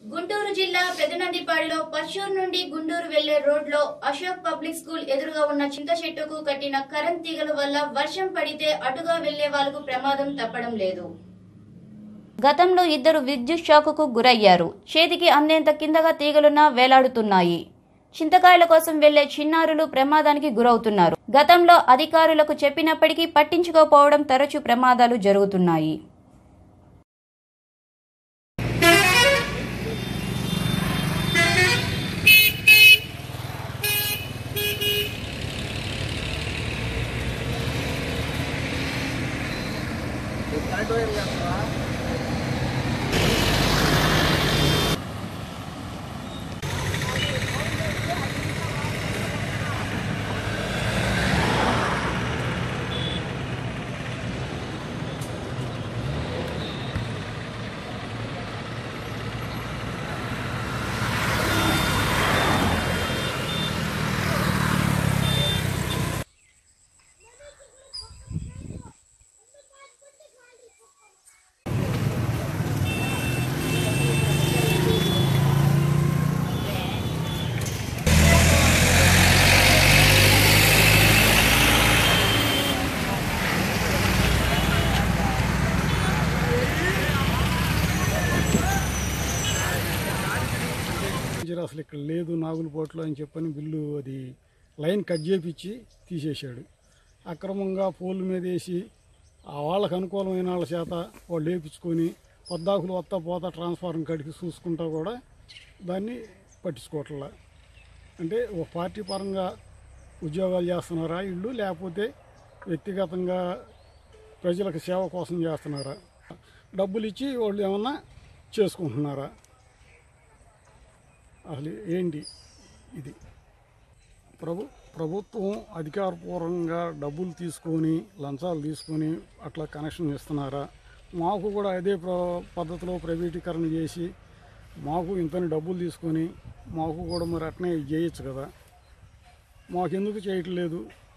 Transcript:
గుంటూరు జిల్లా పెదనందిపాడులో పచ్చూరు నుండి గుంటూరు వెళ్లే రోడ్లో అశోక్ పబ్లిక్ స్కూల్ ఎదురుగా ఉన్న చింత చెట్టుకు కట్టిన కరెంట్ తీగల వల్ల వర్షం పడితే అటుగా వెళ్లే వాళ్లకు ప్రమాదం తప్పడం లేదు గతంలో ఇద్దరు విద్యుత్ షాకుకు గురయ్యారు చేతికి అందేంత కిందగా తీగలున్నా వేలాడుతున్నాయి చింతకాయల కోసం వెళ్లే చిన్నారులు ప్రమాదానికి గురవుతున్నారు గతంలో అధికారులకు చెప్పినప్పటికీ పట్టించుకోకపోవడం తరచూ ప్రమాదాలు జరుగుతున్నాయి ఇంజర్ అసలు ఇక్కడ లేదు నాగులపోట్లో అని చెప్పని బిల్లు అది లైన్ కట్ చేపించి తీసేశాడు అక్రమంగా పోల్ మీద వేసి ఆ వాళ్ళకి అనుకూలమైన వాళ్ళ చేత వాళ్ళు వేపించుకొని పొద్దాకులు వస్తా పోతా ట్రాన్స్ఫార్మర్ కడికి చూసుకుంటా కూడా దాన్ని పట్టించుకోవట్లా అంటే ఒక పార్టీ పరంగా ఉద్యోగాలు చేస్తున్నారా ఇళ్ళు లేకపోతే వ్యక్తిగతంగా ప్రజలకు సేవ కోసం చేస్తున్నారా డబ్బులు ఇచ్చి వాళ్ళు ఏమన్నా చేసుకుంటున్నారా అసలు ఏంటి ఇది ప్రభు ప్రభుత్వం అధికారపూర్వకంగా డబ్బులు తీసుకొని లంచాలు తీసుకొని అట్లా కనెక్షన్ ఇస్తున్నారా మాకు కూడా అదే ప్ర పద్ధతిలో ప్రైవేటీకరణ చేసి మాకు ఇంతని డబ్బులు తీసుకొని మాకు కూడా మరి అట్నే చేయొచ్చు కదా మాకు ఎందుకు చేయట్లేదు